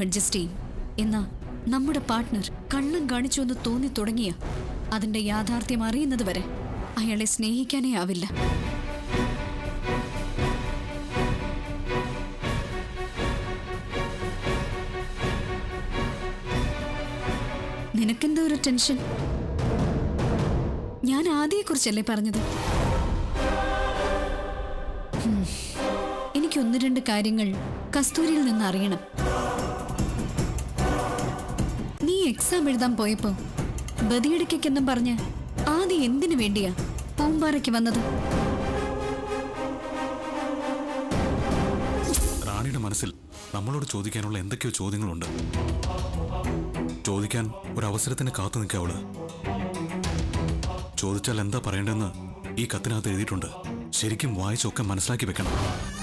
Adjust ചെയ്യും എന്നാ നമ്മുടെ പാർട്ട്ണർ കള്ളം കാണിച്ചു എന്ന് തോന്നി തുടങ്ങിയ അതിന്റെ യാഥാർത്ഥ്യം അറിയുന്നത് വരെ അയാളെ സ്നേഹിക്കാനേ ആവില്ല നിനക്കെന്താ ഒരു ടെൻഷൻ ഞാൻ ആദ്യയെക്കുറിച്ചല്ലേ പറഞ്ഞത് ഹും. എനിക്ക് ഒന്ന് രണ്ട് കാര്യങ്ങൾ കസ്തൂരിയിൽ നിന്ന് അറിയണം നീ എക്സാം എഴുതാൻ പോയപ്പോ ബദിയടിക്കെന്നും പറഞ്ഞ് ആദ്യം എന്തിനു വേണ്ടിയാ പൂമ്പാറയ്ക്ക് വന്നത് റാണിയുടെ മനസ്സിൽ നമ്മളോട് ചോദിക്കാനുള്ള എന്തൊക്കെയോ ചോദ്യങ്ങളുണ്ട് ചോദിക്കാൻ ഒരു അവസരത്തിന് കാത്തു നിൽക്കുക അവള് ചോദിച്ചാൽ എന്താ പറയേണ്ടതെന്ന് ഈ കത്തിനകത്ത് എഴുതിയിട്ടുണ്ട് ശരിക്കും വായിച്ചൊക്കെ മനസ്സിലാക്കി വെക്കണം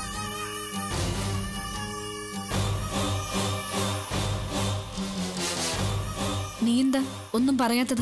നീ എന്താ ഒന്നും പറയാത്തത്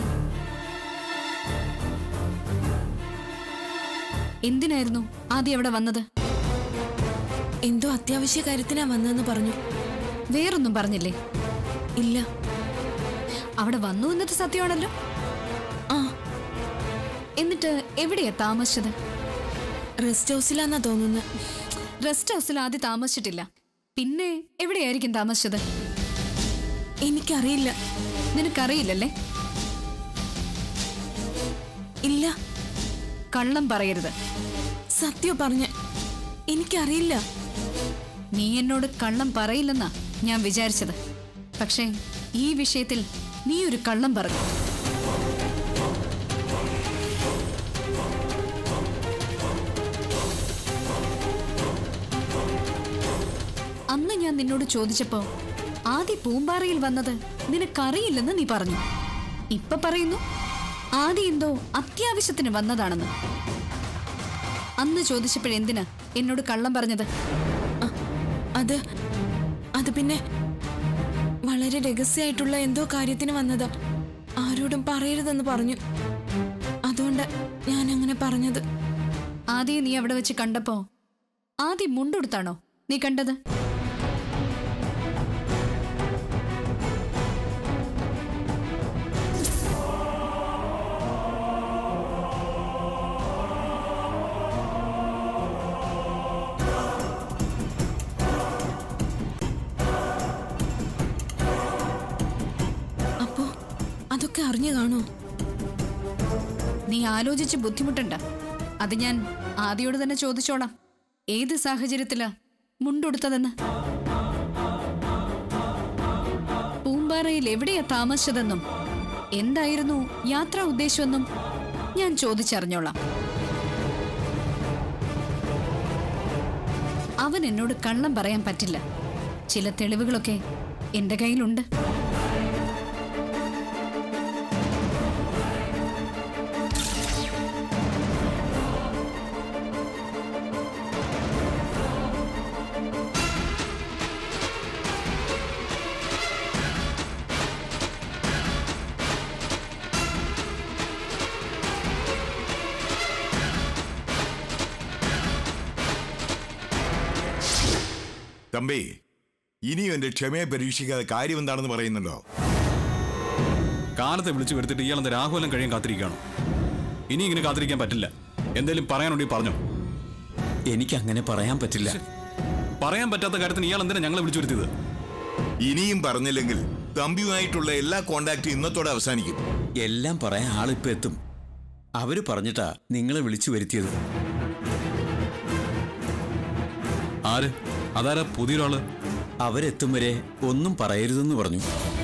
എന്തിനായിരുന്നു ആദ്യം അവിടെ വന്നത് എന്തോ അത്യാവശ്യ കാര്യത്തിനാ വന്നതെന്ന് പറഞ്ഞു വേറൊന്നും പറഞ്ഞില്ലേ ഇല്ല അവിടെ വന്നു എന്നത് സത്യമാണല്ലോ ആ എന്നിട്ട് എവിടെയാ താമസിച്ചത് റെസ്റ്റ് ഹൗസിലാന്നാ തോന്നുന്നത് റെസ്റ്റ് ഹൗസിൽ ആദ്യം താമസിച്ചിട്ടില്ല പിന്നെ എവിടെയായിരിക്കും താമസിച്ചത് എനിക്കറിയില്ല നിനക്കറിയില്ലല്ലേ ഇല്ല കള്ളം പറയരുത് സത്യം പറഞ്ഞ എനിക്കറിയില്ല നീ എന്നോട് കള്ളം പറയില്ലെന്നാ ഞാൻ വിചാരിച്ചത് പക്ഷേ ഈ വിഷയത്തിൽ നീ ഒരു കള്ളം പറഞ്ഞു അന്ന് ഞാൻ നിന്നോട് ചോദിച്ചപ്പോ ആദ്യ പൂമ്പാറയിൽ വന്നത് നിനക്കറിയില്ലെന്ന് നീ പറഞ്ഞു ഇപ്പൊ പറയുന്നു ആദ്യ എന്തോ അത്യാവശ്യത്തിന് വന്നതാണെന്ന് അന്ന് ചോദിച്ചപ്പോഴെന്തിനാ എന്നോട് കള്ളം പറഞ്ഞത് അ- അത് അത് പിന്നെ വളരെ രഹസ്യമായിട്ടുള്ള എന്തോ കാര്യത്തിന് വന്നതാ ആരോടും പറയരുതെന്ന് പറഞ്ഞു അതുകൊണ്ട് ഞാൻ അങ്ങനെ പറഞ്ഞത് ആദ്യം നീ അവിടെ വെച്ച് കണ്ടപ്പോ ആദ്യം മുണ്ടെടുത്താണോ നീ കണ്ടത് അപ്പോ അതൊക്കെ അറിഞ്ഞു കാണോ നീ ആലോചിച്ച് ബുദ്ധിമുട്ടണ്ട അത് ഞാൻ ആദ്യോട് തന്നെ ചോദിച്ചോളാം ഏത് സാഹചര്യത്തിലാ മുണ്ടെടുത്തതെന്ന് പൂമ്പാറയിൽ എവിടെയാ താമസിച്ചതെന്നും എന്തായിരുന്നു യാത്രാ ഉദ്ദേശമെന്നും ഞാൻ ചോദിച്ചറിഞ്ഞോളാം അവൻ എന്നോട് കള്ളം പറയാൻ പറ്റില്ല ചില തെളിവുകളൊക്കെ എന്റെ കയ്യിലുണ്ട് തമ്പി ഇനിയും എന്റെ ക്ഷമയെ പരീക്ഷിക്കാതെ കാര്യം എന്താണെന്ന് പറയുന്നുണ്ടോ കാലത്തെ വിളിച്ചു വരുത്തിട്ട് ഇയാളെന്താ രാഹുലം കഴിയാൻ കാത്തിരിക്കുകയാണോ ഇനി ഇങ്ങനെ കാത്തിരിക്കാൻ പറ്റില്ല എന്തേലും പറയാനുണ്ടെങ്കിൽ പറഞ്ഞോ എനിക്ക് അങ്ങനെ പറയാൻ പറ്റില്ല പറയാൻ പറ്റാത്ത കാര്യത്തിന് ഇയാൾ എന്തിനാ ഞങ്ങളെ വിളിച്ചു വരുത്തിയത് ഇനിയും പറഞ്ഞില്ലെങ്കിൽ തമ്പിയുമായിട്ടുള്ള എല്ലാ കോണ്ടാക്റ്റും ഇന്നത്തോടെ അവസാനിക്കും എല്ലാം പറയാൻ ആളിപ്പോ എത്തും അവര് പറഞ്ഞിട്ടാ നിങ്ങളെ വിളിച്ചു വരുത്തിയത് ആര് അതാരാ പുതിയൊരാള് അവരെത്തും വരെ ഒന്നും പറയരുതെന്ന് പറഞ്ഞു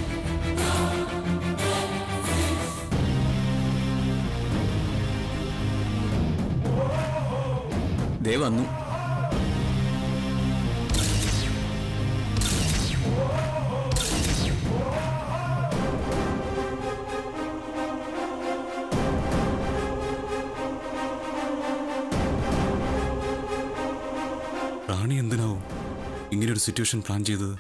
ദേ വന്നു റാണി എന്തിനാവും ഇങ്ങനെ ഒരു സിറ്റുവേഷൻ പ്ലാൻ ചെയ്തത്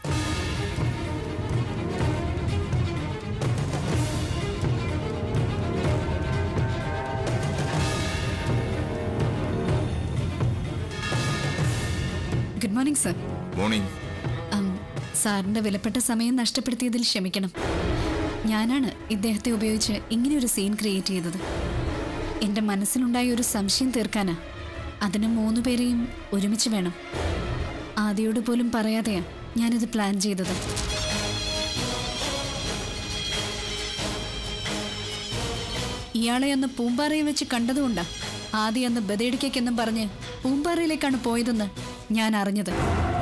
ഗുഡ് മോർണിംഗ് സർ മോർണിംഗ് സാറിന്റെ വിലപ്പെട്ട സമയം നഷ്ടപ്പെടുത്തിയതിൽ ക്ഷമിക്കണം ഞാനാണ് ഇദ്ദേഹത്തെ ഉപയോഗിച്ച് ഇങ്ങനെ ഒരു സീൻ ക്രിയേറ്റ് ചെയ്തത് എന്റെ മനസ്സിലുണ്ടായ ഒരു സംശയം തീർക്കാനാ അതിന് മൂന്നു പേരെയും ഒരുമിച്ച് വേണം ആദിയോട് പോലും പറയാതെയാ ഞാനിത് പ്ലാൻ ചെയ്തത് ഇയാളെ അന്ന് പൂമ്പാറയിൽ വെച്ച് കണ്ടതുകൊണ്ടാ ആദ്യം അന്ന് ബദേടിക്കെന്നും പറഞ്ഞ് പൂമ്പാറയിലേക്കാണ് പോയതെന്ന് ഞാൻ അറിഞ്ഞത്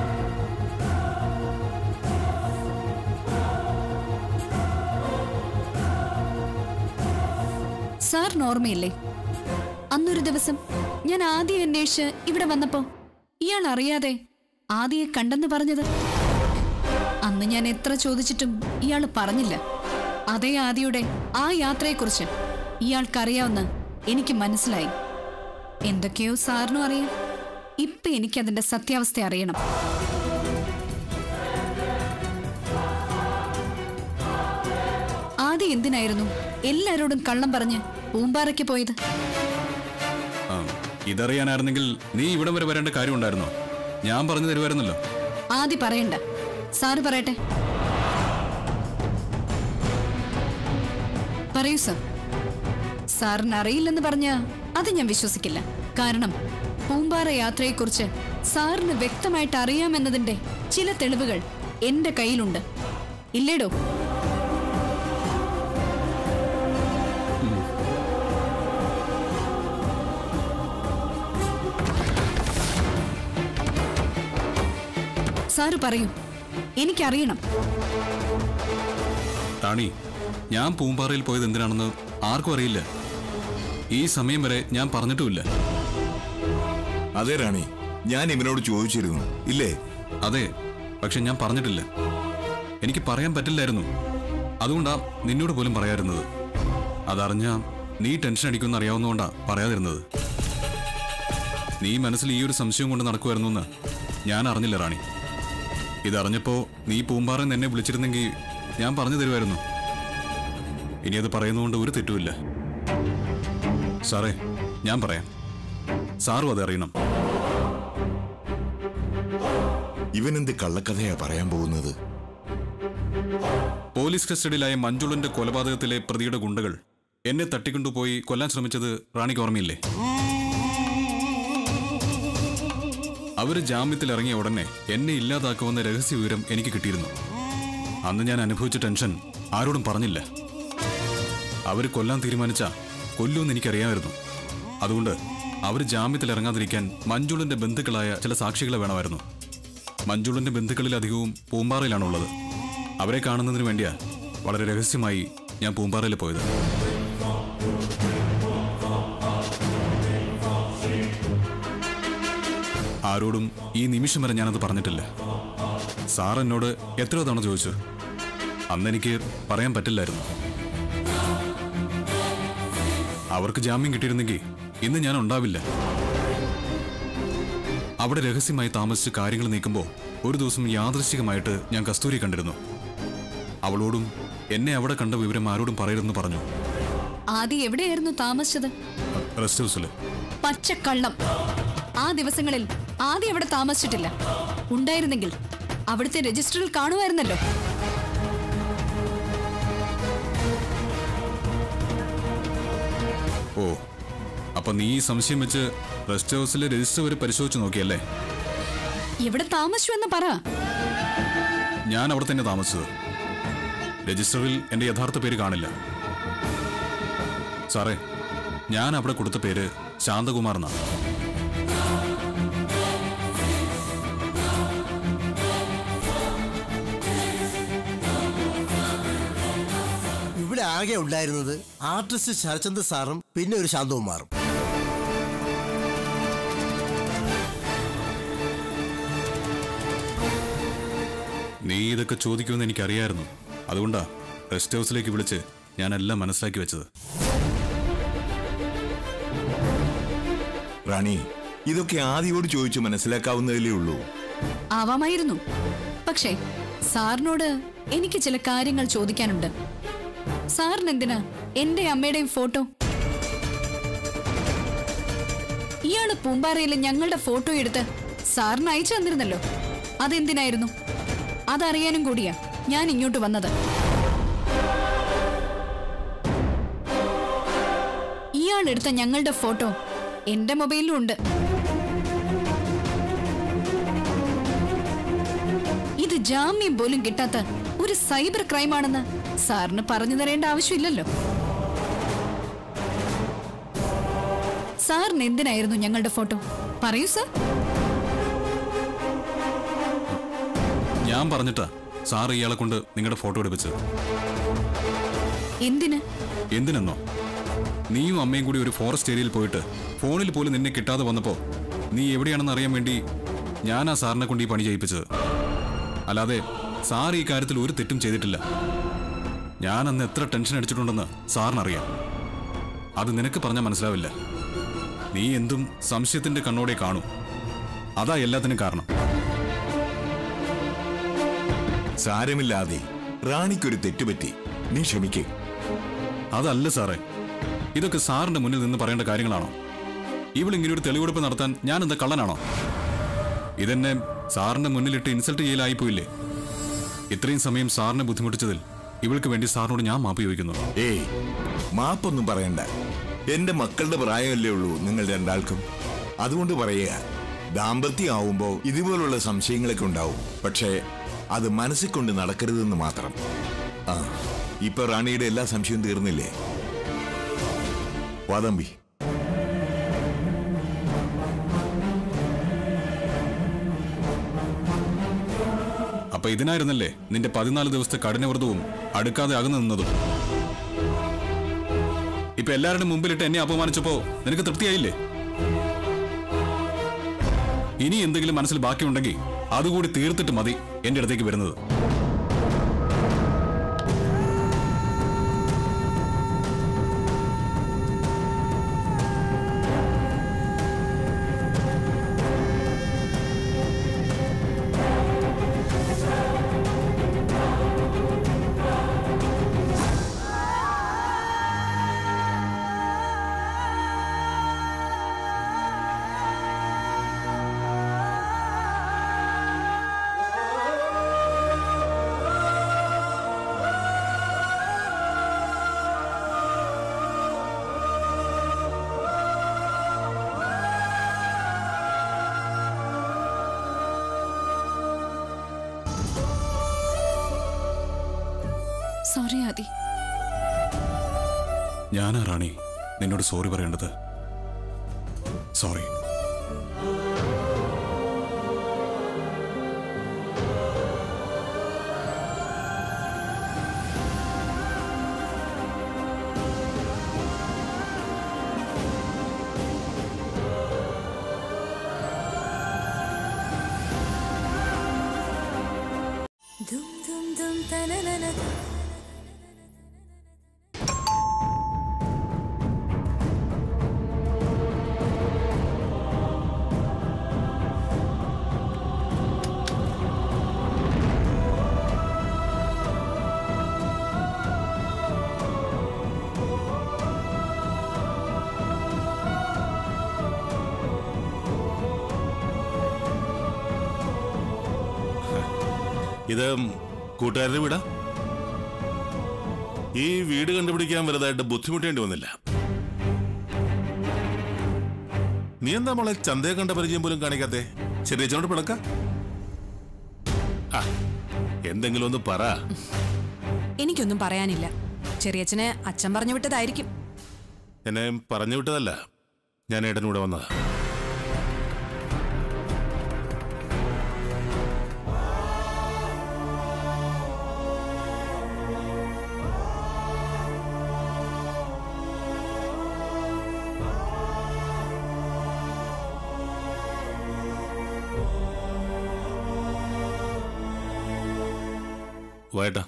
സാറിന് ഓർമ്മയില്ലേ അന്നൊരു ദിവസം ഞാൻ ആദ്യം അന്വേഷിച്ച് ഇവിടെ വന്നപ്പോ ഇയാൾ അറിയാതെ ആദിയെ കണ്ടെന്ന് പറഞ്ഞത് അന്ന് ഞാൻ എത്ര ചോദിച്ചിട്ടും ഇയാൾ പറഞ്ഞില്ല അതേ ആദിയുടെ ആ യാത്രയെക്കുറിച്ച് ഇയാൾക്കറിയാവുന്ന എനിക്ക് മനസ്സിലായി എന്തൊക്കെയോ സാറിനും അറിയാം ഇപ്പൊ എനിക്കതിന്റെ സത്യാവസ്ഥ അറിയണം ആദ്യം എന്തിനായിരുന്നു എല്ലാരോടും കള്ളം പറഞ്ഞ് പൂമ്പാറയ്ക്ക് പോയത് ആ, ഇതറിയാനായിരുന്നെങ്കിൽ നീ ഇവിടം വരെ വരേണ്ട കാര്യമുണ്ടായിരുന്നോ ഞാൻ പറഞ്ഞു തരുമായിരുന്നല്ലോ ആദ്യ പറയണ്ട സാറ് പറയട്ടെ പറയൂ സർ സാറിന് അറിയില്ലെന്ന് പറഞ്ഞ അത് ഞാൻ വിശ്വസിക്കില്ല കാരണം പൂമ്പാറ യാത്രയെക്കുറിച്ച് സാറിന് വ്യക്തമായിട്ട് അറിയാമെന്നതിന്റെ ചില തെളിവുകൾ എന്റെ കയ്യിലുണ്ട് ഇല്ലേടോ സാറ് പറയൂ എനിക്കറിയണം റാണി ഞാൻ പൂമ്പാറയിൽ പോയത് എന്തിനാണെന്ന് ആർക്കും അറിയില്ല ഈ സമയം വരെ ഞാൻ പറഞ്ഞിട്ടുമില്ല അതെ റാണി ഞാൻ ഇവനോട് ചോദിച്ചിരുന്നു ഇല്ലേ അതെ പക്ഷെ ഞാൻ പറഞ്ഞിട്ടില്ല എനിക്ക് പറയാൻ പറ്റില്ലായിരുന്നു അതുകൊണ്ടാ നിന്നോട് പോലും പറയാതിരുന്നത് അതറിഞ്ഞ നീ ടെൻഷൻ അടിക്കുമെന്ന് അറിയാവുന്നതുകൊണ്ടാ പറയാതിരുന്നത് നീ മനസ്സിൽ ഈ ഒരു സംശയം കൊണ്ട് നടക്കുമായിരുന്നു എന്ന് ഞാൻ അറിഞ്ഞില്ല റാണി ഇതറിഞ്ഞപ്പോ നീ പൂമ്പാറ എന്നെ വിളിച്ചിരുന്നെങ്കിൽ ഞാൻ പറഞ്ഞു തരുമായിരുന്നു ഇനി അത് പറയുന്നതുകൊണ്ട് ഒരു തെറ്റുമില്ല സാറേ ഞാൻ പറയാം സാറും അത് അറിയണം ഇവൻ എന്ത് കള്ളക്കഥയാ പറയാൻ പോകുന്നത് പോലീസ് കസ്റ്റഡിയിലായ മഞ്ജുളന്റെ കൊലപാതകത്തിലെ പ്രതിയുടെ ഗുണ്ടകൾ എന്നെ തട്ടിക്കൊണ്ടുപോയി കൊല്ലാൻ ശ്രമിച്ചത് റാണിക്ക് ഓർമ്മയില്ലേ അവര് ജാമ്യത്തിൽ ഇറങ്ങിയ ഉടനെ എന്നെ ഇല്ലാതാക്കുമെന്ന രഹസ്യ വിവരം എനിക്ക് കിട്ടിയിരുന്നു അന്ന് ഞാൻ അനുഭവിച്ച ടെൻഷൻ ആരോടും പറഞ്ഞില്ല അവര് കൊല്ലാൻ തീരുമാനിച്ച കൊല്ലുമെന്ന് എനിക്കറിയാമായിരുന്നു അതുകൊണ്ട് അവർ ജാമ്യത്തിൽ ഇറങ്ങാതിരിക്കാൻ മഞ്ജുളിന്റെ ബന്ധുക്കളായ ചില സാക്ഷികളെ വേണമായിരുന്നു മഞ്ജുളിന്റെ ബന്ധുക്കളിൽ അധികവും പൂമ്പാറയിലാണുള്ളത് അവരെ കാണുന്നതിന് വേണ്ടിയാ വളരെ രഹസ്യമായി ഞാൻ പൂമ്പാറയിൽ പോയത് ആരോടും ഈ നിമിഷം വരെ ഞാനത് പറഞ്ഞിട്ടില്ല സാർ എന്നോട് എത്രയോ തവണ ചോദിച്ചു അന്നെനിക്ക് പറയാൻ പറ്റില്ലായിരുന്നു അവർക്ക് ജാമ്യം കിട്ടിയിരുന്നെങ്കിൽ ഇന്ന് ഞാൻ ഉണ്ടാവില്ല അവിടെ രഹസ്യമായി താമസിച്ച് കാര്യങ്ങൾ നീക്കുമ്പോൾ ഒരു ദിവസം യാദൃശ്ചികമായിട്ട് ഞാൻ കസ്തൂരി കണ്ടിരുന്നു അവളോടും എന്നെ അവിടെ കണ്ട വിവരം ആരോടും പറയരുതെന്ന് പറഞ്ഞു ആദ്യം എവിടെയായിരുന്നു താമസിച്ചത് റെസ്റ്റ് ഹൗസിൽ പച്ചക്കള്ളം ആ ദിവസങ്ങളിൽ ആദ്യം അവിടെ താമസിച്ചിട്ടില്ല ഉണ്ടായിരുന്നെങ്കിൽ അവിടുത്തെ രജിസ്റ്ററിൽ കാണുമായിരുന്നല്ലോ ഓ അപ്പൊ നീ ഈ സംശയം വെച്ച് റെസ്റ്റ് ഹൗസിലെ രജിസ്റ്റർ വരെ പരിശോധിച്ച് നോക്കിയല്ലേ എവിടെ താമസിച്ചു എന്ന് പറ ഞാൻ അവിടെ തന്നെ താമസിച്ചത് രജിസ്റ്ററിൽ എന്റെ യഥാർത്ഥ പേര് കാണില്ല സാറേ ഞാൻ അവിടെ കൊടുത്ത പേര് ശാന്തകുമാർ എന്നാണ് ഇവിടെ ആകെ ഉണ്ടായിരുന്നത് ആർട്ടിസ്റ്റ് ശരചന്ദ്ര സാറും പിന്നെ ഒരു ശാന്തകുമാറും നീ ഇതൊക്കെ ചോദിക്കുമെന്ന് എനിക്കറിയായിരുന്നു അതുകൊണ്ടാ റെസ്റ്റ് ഹൗസിലേക്ക് വിളിച്ച് ഞാനെല്ലാം മനസ്സിലാക്കി വെച്ചത് റാണി ഇതൊക്കെ ആദ്യോട് ചോദിച്ചു മനസ്സിലാക്കാവുന്നതിലേ ഉള്ളൂ ആവാമായിരുന്നു പക്ഷേ സാറിനോട് എനിക്ക് ചില കാര്യങ്ങൾ ചോദിക്കാനുണ്ട് സാറിന് എന്തിനാ എന്റെ അമ്മയുടെയും ഫോട്ടോ ഇയാള് പൂമ്പാറയിൽ ഞങ്ങളുടെ ഫോട്ടോ എടുത്ത് സാറിന് അയച്ചു തന്നിരുന്നല്ലോ അതെന്തിനായിരുന്നു അതറിയാനും കൂടിയാ ഞാൻ ഇങ്ങോട്ട് വന്നത് ഇയാൾ എടുത്ത ഞങ്ങളുടെ ഫോട്ടോ എന്റെ മൊബൈലിലും ഉണ്ട് ഇത് ജാമ്യം പോലും കിട്ടാത്ത ഒരു സൈബർ ക്രൈമാണെന്ന് സാറിന് പറഞ്ഞു തരേണ്ട ആവശ്യമില്ലല്ലോ സാറിന് എന്തിനായിരുന്നു ഞങ്ങളുടെ ഫോട്ടോ പറയൂ സാർ ഞാൻ പറഞ്ഞിട്ടാ സാർ ഇയാളെ കൊണ്ട് നിങ്ങളുടെ ഫോട്ടോ എടുപ്പിച്ചത് എന്തിന് എന്തിനെന്നോ നീയും അമ്മയും കൂടി ഒരു ഫോറസ്റ്റ് ഏരിയയിൽ പോയിട്ട് ഫോണിൽ പോലും നിന്നെ കിട്ടാതെ വന്നപ്പോ നീ എവിടെയാണെന്ന് അറിയാൻ വേണ്ടി ഞാനാ സാറിനെ കൊണ്ട് ഈ പണി ചെയ്യിപ്പിച്ചത് അല്ലാതെ സാർ ഈ കാര്യത്തിൽ ഒരു തെറ്റും ചെയ്തിട്ടില്ല ഞാൻ അന്ന് എത്ര ടെൻഷൻ അടിച്ചിട്ടുണ്ടെന്ന് സാറിനറിയാം അത് നിനക്ക് പറഞ്ഞാൽ മനസ്സിലാവില്ല നീ എന്തും സംശയത്തിന്റെ കണ്ണോടെ കാണൂ അതാ എല്ലാത്തിനും കാരണം സാരമില്ലാതെ റാണിക്കൊരു തെറ്റുപറ്റി നീ ക്ഷമിക്കേ അതല്ല സാറേ ഇതൊക്കെ സാറിന്റെ മുന്നിൽ നിന്ന് പറയേണ്ട കാര്യങ്ങളാണോ ഇവളിങ്ങനെ ഒരു തെളിവെടുപ്പ് നടത്താൻ ഞാൻ എന്താ കള്ളനാണോ ഇതെന്നെ സാറിന്റെ മുന്നിലിട്ട് ഇൻസൾട്ട് ചെയ്യലായിപ്പോയില്ലേ ഇത്രയും സമയം സാറിനെ ബുദ്ധിമുട്ടിച്ചതിൽ ഇവൾക്ക് വേണ്ടി സാറിനോട് ഞാൻ മാപ്പ് ചോദിക്കുന്നു ഏയ് മാപ്പൊന്നും പറയണ്ട എന്റെ മക്കളുടെ പ്രായമല്ലേ ഉള്ളൂ നിങ്ങൾ രണ്ടാൾക്കും അതുകൊണ്ട് പറയുക ദാമ്പത്യം ആവുമ്പോ ഇതുപോലുള്ള സംശയങ്ങളൊക്കെ ഉണ്ടാവും പക്ഷേ അത് മനസ്സിൽ കൊണ്ട് നടക്കരുതെന്ന് മാത്രം ആ ഇപ്പൊ റാണിയുടെ എല്ലാ സംശയവും തീർന്നില്ലേ വാതമ്പി അപ്പൊ ഇതിനായിരുന്നല്ലേ നിന്റെ പതിനാല് ദിവസത്തെ കഠിനവ്രതവും അടുക്കാതെ അകന്നു നിന്നതും ഇപ്പൊ എല്ലാവരുടെയും മുമ്പിലിട്ട് എന്നെ അപമാനിച്ചപ്പോ നിനക്ക് തൃപ്തിയായില്ലേ ഇനി എന്തെങ്കിലും മനസ്സിൽ ബാക്കിയുണ്ടെങ്കിൽ അതുകൂടി തീർത്തിട്ട് മതി എന്റെ അടുത്തേക്ക് വരുന്നത് സോറി ആദി ഞാനാ റാണി നിന്നോട് സോറി പറയേണ്ടത് സോറി ഇത് കൂട്ടുകാരുടെ വീടാ ഈ വീട് കണ്ടുപിടിക്കാൻ വലുതായിട്ട് ബുദ്ധിമുട്ടേണ്ടി വന്നില്ല നീ എന്താ മോളെ ചന്തയെ കണ്ട പരിചയം പോലും കാണിക്കാത്തെ ചെറിയച്ചനോട് പിണക്ക ആ, എന്തെങ്കിലും ഒന്ന് പറ എനിക്കൊന്നും പറയാനില്ല ചെറിയച്ഛനെ അച്ഛൻ പറഞ്ഞു വിട്ടതായിരിക്കും എന്നെ പറഞ്ഞു വിട്ടതല്ല ഞാൻ ഏട്ടനൂടെ വന്നതാ വേട്ടാ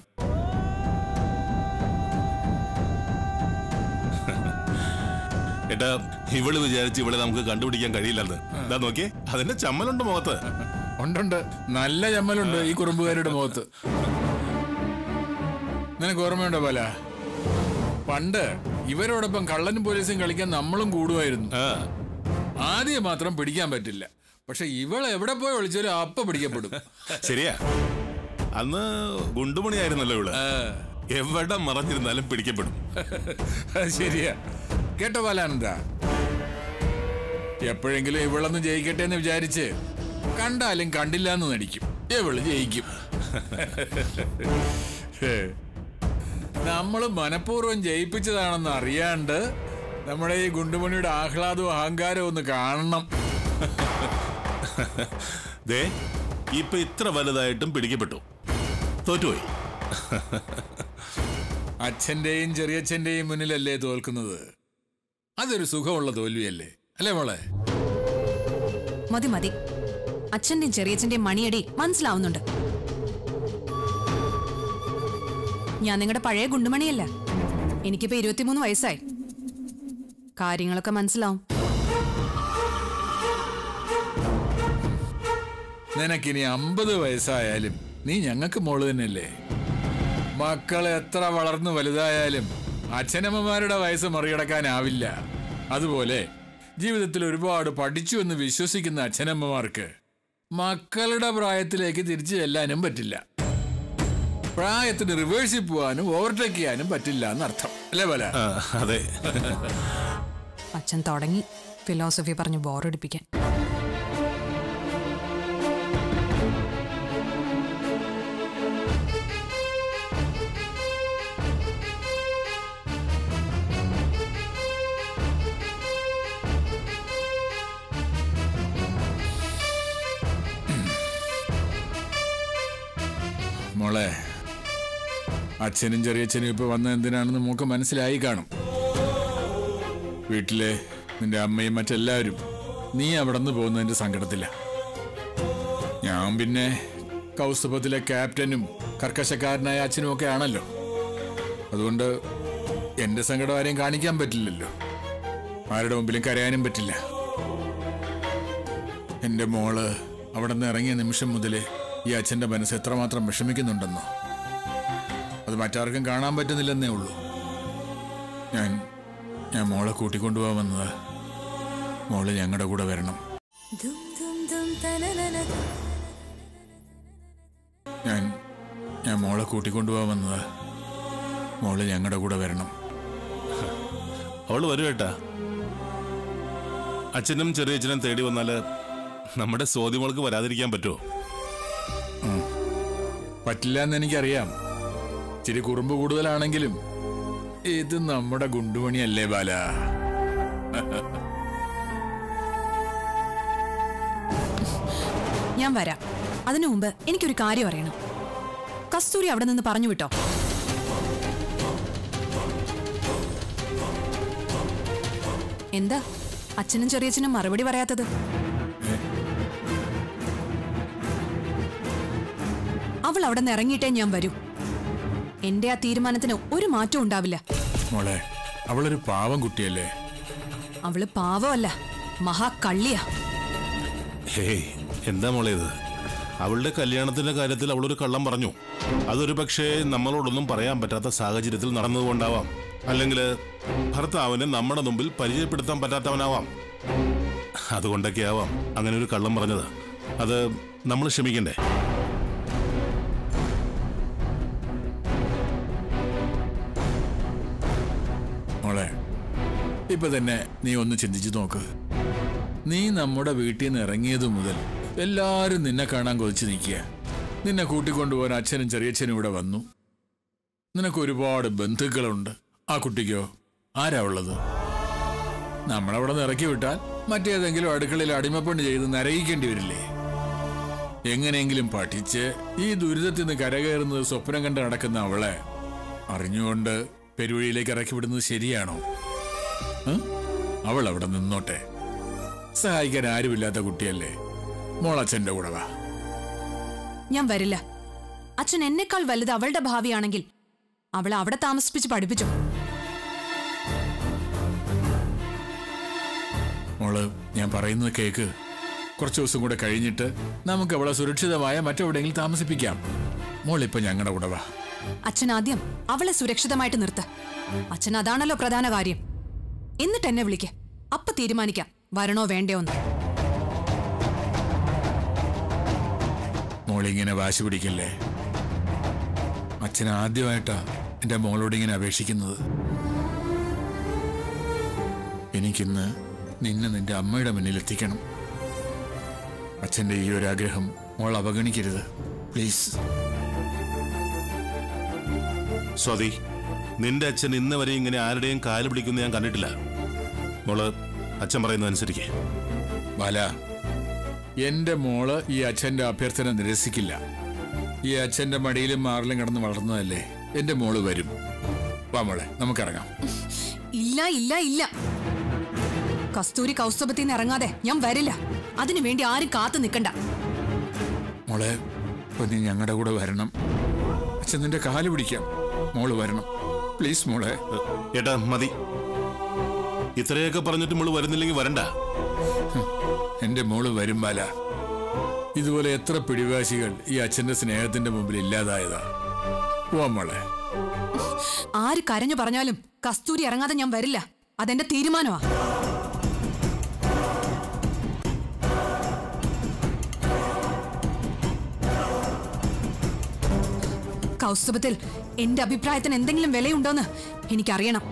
ഏട്ടാ ഇവള് വിചാരിച്ച് ഇവളെ നമുക്ക് കണ്ടുപിടിക്കാൻ കഴിയില്ലെന്ന് ഇതാ നോക്കിയേ അതിന്റെ ചമ്മലുണ്ട് മുഖത്ത് ഉണ്ടുണ്ട് നല്ല ചമ്മലുണ്ട് ഈ കുറുമ്പുകാരുടെ മുഖത്ത് നിനക്ക് ഓർമ്മയുണ്ടോ പല പണ്ട് ഇവരോടൊപ്പം കള്ളനും പോലീസും കളിക്കാൻ നമ്മളും കൂടുമായിരുന്നു ആ ആദ്യം മാത്രം പിടിക്കാൻ പറ്റില്ല പക്ഷെ ഇവൾ എവിടെ പോയി ഒളിച്ചാലും അപ്പ പിടിക്കപ്പെടും ശരിയാ അന്ന് ഗുണ്ടുമണിയായിരുന്നല്ലോ ഇവള് എവിടെ മറഞ്ഞിരുന്നാലും പിടിക്കപ്പെടും അത് ശരിയാ കേട്ടോ ബാലാനന്ദ എപ്പോഴെങ്കിലും ഇവളൊന്ന് ജയിക്കട്ടെ എന്ന് വിചാരിച്ച് കണ്ടാലും കണ്ടില്ല എന്ന് നടിക്കും ഇവള് ജയിക്കും നമ്മൾ മനഃപൂർവ്വം ജയിപ്പിച്ചതാണെന്ന് അറിയാണ്ട് നമ്മുടെ ഈ ഗുണ്ടുമണിയുടെ ആഹ്ലാദവും അഹങ്കാരവും ഒന്ന് കാണണം ദേ ഇപ്പൊ ഇത്ര വലുതായിട്ടും പിടിക്കപ്പെട്ടു തോറ്റുപോയി അച്ഛന്റെയും ചെറിയച്ഛന്റെയും മുന്നിലല്ലേ തോൽക്കുന്നത് അതൊരു സുഖമുള്ള തോൽവിയല്ലേ അല്ലേ മോളെ മതി മതി അച്ഛന്റെയും ചെറിയച്ഛന്റെയും മണിയടി മനസ്സിലാവുന്നുണ്ട് ഞാൻ നിങ്ങളുടെ പഴയ ഗുണ്ടുമണിയല്ല എനിക്കിപ്പോ ഇരുപത്തിമൂന്ന് വയസ്സായി കാര്യങ്ങളൊക്കെ മനസ്സിലാവും നിനക്കിനി അമ്പത് വയസ്സായാലും നീ ഞങ്ങൾക്ക് മോള് തന്നെയല്ലേ മക്കൾ എത്ര വളർന്നു വലുതായാലും അച്ഛനമ്മമാരുടെ വയസ്സ് മറികടക്കാനാവില്ല അതുപോലെ ജീവിതത്തിൽ ഒരുപാട് പഠിച്ചു എന്ന് വിശ്വസിക്കുന്ന അച്ഛനമ്മമാർക്ക് മക്കളുടെ പ്രായത്തിലേക്ക് തിരിച്ചു ചെല്ലാനും പറ്റില്ല പ്രായത്തിന് റിവേഴ്സിൽ പോവാനും ഓവർടേക്ക് ചെയ്യാനും പറ്റില്ല എന്നർത്ഥം അല്ലേ പോലെ ആ, അതെ അച്ഛൻ തുടങ്ങി ഫിലോസഫി പറഞ്ഞ് ബോറടിപ്പിക്കാൻ മോളെ അച്ഛനും ചെറിയച്ഛനും ഇപ്പൊ വന്ന എന്തിനാണെന്ന് മോക്ക് മനസ്സിലായി കാണും വീട്ടിലെ നിന്റെ അമ്മയും മറ്റെല്ലാവരും നീ അവിടെ നിന്ന് പോകുന്നതിന്റെ സങ്കടത്തില്ല ഞാൻ പിന്നെ കൗസ്തുഭത്തിലെ ക്യാപ്റ്റനും കർക്കശക്കാരനായ അച്ഛനും ഒക്കെ ആണല്ലോ അതുകൊണ്ട് എന്റെ സങ്കടം ആരെയും കാണിക്കാൻ പറ്റില്ലല്ലോ ആരുടെ മുമ്പിലും കരയാനും പറ്റില്ല എന്റെ മോള് അവിടെ നിന്ന് ഇറങ്ങിയ നിമിഷം മുതലേ ഈ അച്ഛന്റെ മനസ്സ് എത്രമാത്രം വിഷമിക്കുന്നുണ്ടെന്നോ അത് മറ്റാർക്കും കാണാൻ പറ്റുന്നില്ലെന്നേ ഉള്ളൂ ഞാൻ ഞാൻ മോളെ കൂട്ടിക്കൊണ്ടുപോകാൻ വന്നത് മോള് ഞങ്ങളുടെ കൂടെ വരണം ഞാൻ ഞാൻ മോളെ കൂട്ടിക്കൊണ്ടുപോകാൻ വന്നത് മോള് ഞങ്ങളുടെ കൂടെ വരണം അവള് വരും കേട്ടാ അച്ഛനും ചെറിയച്ഛനും തേടി വന്നാല് നമ്മുടെ ചോദ്യമോൾക്ക് വരാതിരിക്കാൻ പറ്റുമോ പറ്റില്ല എന്ന് എനിക്കറിയാം ഇച്ചിരി കുറുമ്പ് കൂടുതലാണെങ്കിലും ഇത് നമ്മുടെ ഗുണ്ടുമണിയല്ലേ ബാല ഞാൻ വരാം അതിനു മുമ്പ് എനിക്കൊരു കാര്യം അറിയണം കസ്തൂരി അവിടെ നിന്ന് പറഞ്ഞു വിട്ടോ എന്താ അച്ഛനും ചെറിയച്ഛനും മറുപടി പറയാത്തത് അവൾ അവിടെ നിന്ന് ഇറങ്ങിയിട്ടേ ഞാൻ വരൂ എന്റെ ആ തീരുമാനത്തിന് ഒരു മാറ്റവും ഉണ്ടാവില്ല മോളെ അവളൊരു പാവം കുട്ടിയല്ലേ അവള് പാവമല്ല മഹാകള്ളിയാ ഹേയ് എന്താ മോളെ ഇത് അവളുടെ കല്യാണത്തിന്റെ കാര്യത്തിൽ അവളൊരു കള്ളം പറഞ്ഞു അതൊരു പക്ഷേ നമ്മളോടൊന്നും പറയാൻ പറ്റാത്ത സാഹചര്യത്തിൽ നടന്നതുകൊണ്ടാവാം അല്ലെങ്കിൽ ഭർത്താവിനെ നമ്മുടെ മുമ്പിൽ പരിചയപ്പെടുത്താൻ പറ്റാത്തവനാവാം അതുകൊണ്ടൊക്കെ ആവാം അങ്ങനെ ഒരു കള്ളം പറഞ്ഞത് അത് നമ്മൾ ക്ഷമിക്കണ്ടേ മോളെ ഇപ്പൊ തന്നെ നീ ഒന്ന് ചിന്തിച്ചു നോക്ക് നീ നമ്മുടെ വീട്ടിൽ നിന്ന് ഇറങ്ങിയത് മുതൽ എല്ലാരും നിന്നെ കാണാൻ കൊതിച്ച് നിൽക്കുക നിന്നെ കൂട്ടിക്കൊണ്ടുപോകാൻ അച്ഛനും ചെറിയച്ഛനും ഇവിടെ വന്നു നിനക്ക് ഒരുപാട് ബന്ധുക്കളുണ്ട് ആ കുട്ടിക്കോ ആരാ ഉള്ളത് നമ്മളവിടെ നിന്ന് ഇറക്കി വിട്ടാൽ മറ്റേതെങ്കിലും അടുക്കളയിൽ അടിമപ്പണി ചെയ്ത് നരകിക്കേണ്ടി വരില്ലേ എങ്ങനെയെങ്കിലും പഠിച്ച് ഈ ദുരിതത്തിൽ നിന്ന് കരകയറുന്നത് സ്വപ്നം കണ്ട് നടക്കുന്ന അവളെ അറിഞ്ഞുകൊണ്ട് പെരുവഴിയിലേക്ക് ഇറക്കി വിടുന്നത് ശരിയാണോ ഏ? അവൾ അവിടെ നിന്നോട്ടെ സഹായിക്കാൻ ആരുമില്ലാത്ത കുട്ടിയല്ലേ മോളച്ഛന്റെ കൂടെ വാ ഞാൻ വരില്ല അച്ഛൻ എന്നെക്കാൾ വലുത് അവളുടെ ഭാവിയാണെങ്കിൽ അവളെ അവിടെ താമസിപ്പിച്ച് പഠിപ്പിച്ചു മോള് ഞാൻ പറയുന്നത് കേക്ക് കുറച്ച് ദിവസം കൂടെ കഴിഞ്ഞിട്ട് നമുക്ക് അവളെ സുരക്ഷിതമായ മറ്റെവിടെയെങ്കിലും താമസിപ്പിക്കാം മോളിപ്പോ ഞങ്ങളുടെ കൂടെ വാ അച്ഛൻ ആദ്യം അവളെ സുരക്ഷിതമായിട്ട് നിർത്ത അച്ഛൻ അതാണല്ലോ പ്രധാന കാര്യം എന്നിട്ട് എന്നെ വിളിക്ക അപ്പൊ തീരുമാനിക്കാം വരണോ വേണ്ടയോ എന്ന് മോളിങ്ങനെ വാശി പിടിക്കല്ലേ അച്ഛൻ ആദ്യമായിട്ടാ എൻ്റെ മോളോട് ഇങ്ങനെ അപേക്ഷിക്കുന്നത് എനിക്കിന്ന് നിന്നെ നിന്റെ അമ്മയുടെ മുന്നിൽ എത്തിക്കണം അച്ഛൻ്റെ ഈ ഒരു ആഗ്രഹം മോൾ അവഗണിക്കരുത് പ്ലീസ് സ്വാതി നിന്റെ അച്ഛൻ ഇന്ന് വരെ ഇങ്ങനെ ആരുടെയും കാല് പിടിക്കുന്ന ഞാൻ കണ്ടിട്ടില്ല മോള് അച്ഛൻ പറയുന്നത് അനുസരിക്കേ ബാല എന്റെ മോള് ഈ അച്ഛന്റെ അഭ്യർത്ഥന നിരസിക്കില്ല ഈ അച്ഛന്റെ മടിയിലും മാറിലും കിടന്ന് വളർന്നതല്ലേ എന്റെ മോള് വരും വാ മോളെ നമുക്കിറങ്ങാം ഇല്ല ഇല്ല ഇല്ല കസ്തൂരി കൗസ്തുഭത്തിൽ നിന്ന് ഇറങ്ങാതെ ഞാൻ വരില്ല അതിനു വേണ്ടി ആരും കാത്തു നിൽക്കണ്ട മോളെ ഇപ്പൊ നീ ഞങ്ങളുടെ കൂടെ വരണം അച്ഛൻ നിന്റെ കാല് പിടിക്കാം മോള് വരണം പ്ലീസ് മോളെ ഏട്ടാ മതി ഇത്രയൊക്കെ പറഞ്ഞിട്ട് മോള് വരുന്നില്ലെങ്കിൽ വരണ്ട എന്റെ മോള് വരും ബാല ഇതുപോലെ എത്ര പിടിവാശികൾ ഈ അച്ഛന്റെ സ്നേഹത്തിന്റെ മുമ്പിൽ ഇല്ലാതായതാ വാ മോളെ ആര് കരഞ്ഞു പറഞ്ഞാലും കസ്തൂരി ഇറങ്ങാതെ ഞാൻ വരില്ല അതെന്റെ തീരുമാനമാ കൗസ്തുഭത്തിൽ എന്റെ അഭിപ്രായത്തിന് എന്തെങ്കിലും വിലയുണ്ടോന്ന് എനിക്കറിയണം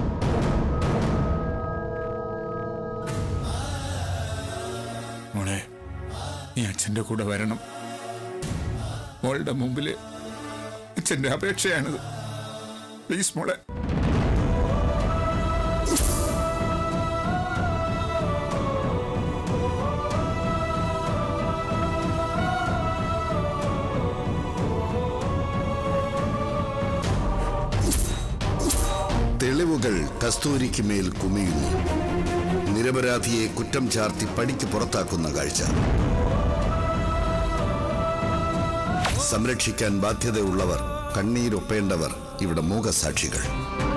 മോളെ നീ അച്ഛന്റെ കൂടെ വരണം മോളുടെ മുമ്പില് അച്ഛന്റെ അപേക്ഷയാണിത് പ്ലീസ് മോളെ തെളിവുകൾ കസ്തൂരിക്ക് മേൽ കുമിയുന്നു നിരപരാധിയെ കുറ്റം ചാർത്തി പടിക്ക് പുറത്താക്കുന്ന കാഴ്ച സംരക്ഷിക്കാൻ ബാധ്യതയുള്ളവർ കണ്ണീരൊപ്പേണ്ടവർ ഇവിടെ മൂകസാക്ഷികൾ